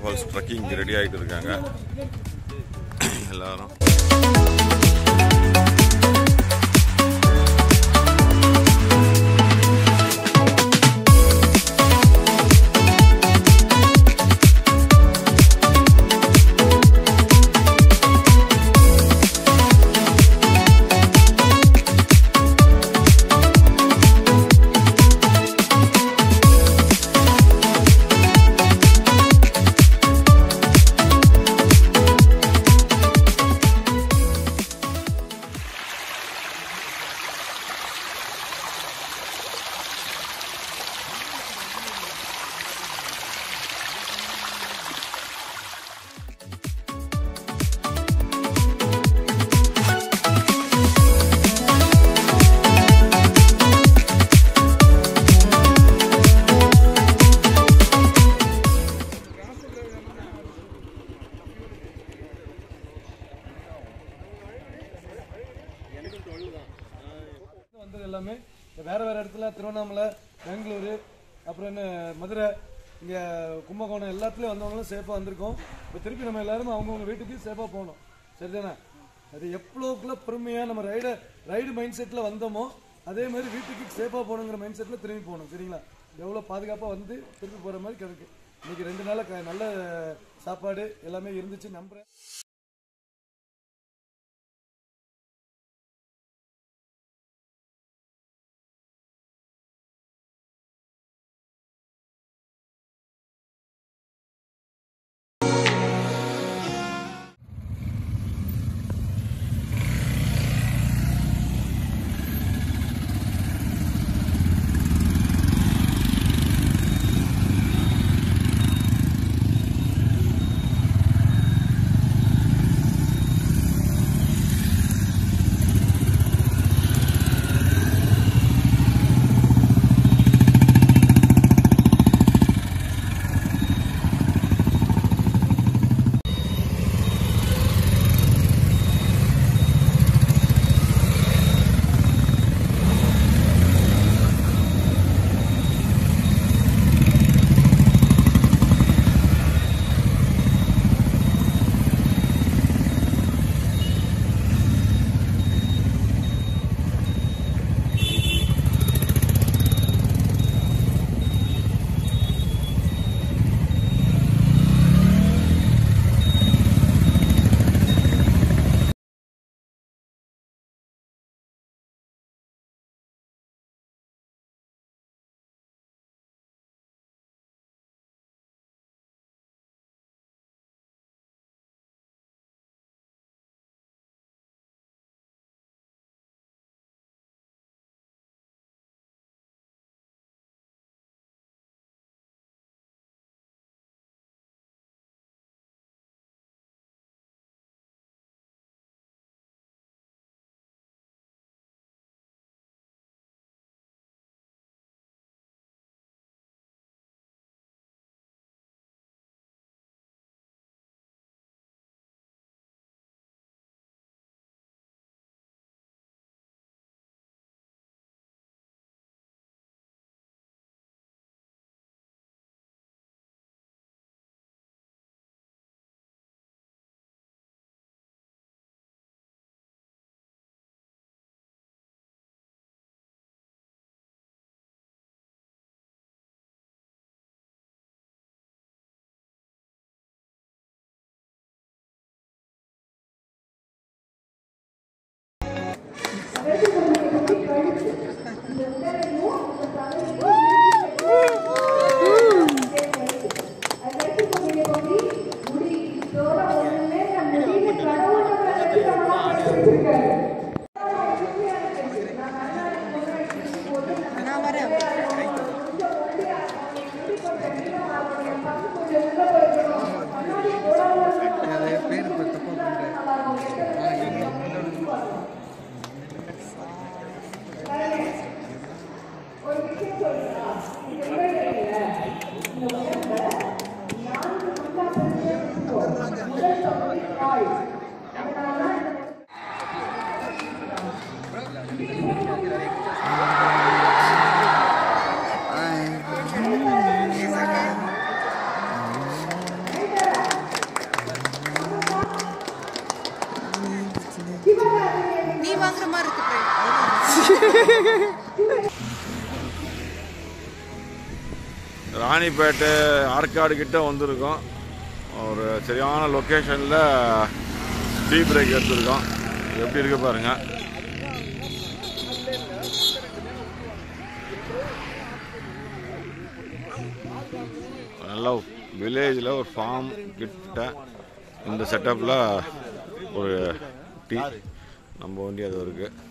falls trekking ready ஆகிட்டு இருக்காங்க எல்லாரும் வந்தது எல்லாமே வேற வேற இடத்துல திருவண்ணாமலை பெங்களூரு அப்புறம் என்ன மதுரை இங்க கும்பகோணம் எல்லாத்துலயும் வந்தவங்களும் சேஃபா வந்திருக்கோம் இப்போ திருப்பி நம்ம எல்லாரும் அவங்கவுங்க வீட்டுக்கு சேஃபா போகணும் சரிதானே அது எவ்வளோக்குள்ள பொறுமையா நம்ம ரைட ரைடு மைண்ட் செட்ல வந்தோமோ அதே மாதிரி வீட்டுக்கு சேஃபா போகணுங்கிற மைண்ட் செட்ல திரும்பி போகணும் சரிங்களா எவ்வளோ பாதுகாப்பா வந்து திருப்பி போற மாதிரி கிடக்கு இன்னைக்கு ரெண்டு நாளா க- நல்ல சாப்பாடு எல்லாமே இருந்துச்சு நம்புறேன் ராணிப்பேட்டை ஆற்காடு கிட்ட வந்திருக்கோம் ஒரு சரியான லொக்கேஷனில் டீ பிரேக் எடுத்திருக்கோம் எப்படி இருக்கு பாருங்க நல்லா வில்லேஜில் ஒரு ஃபார்ம் கிட்ட இந்த செட்டப்பில் ஒரு டீ நம்ம வண்டி அது இருக்குது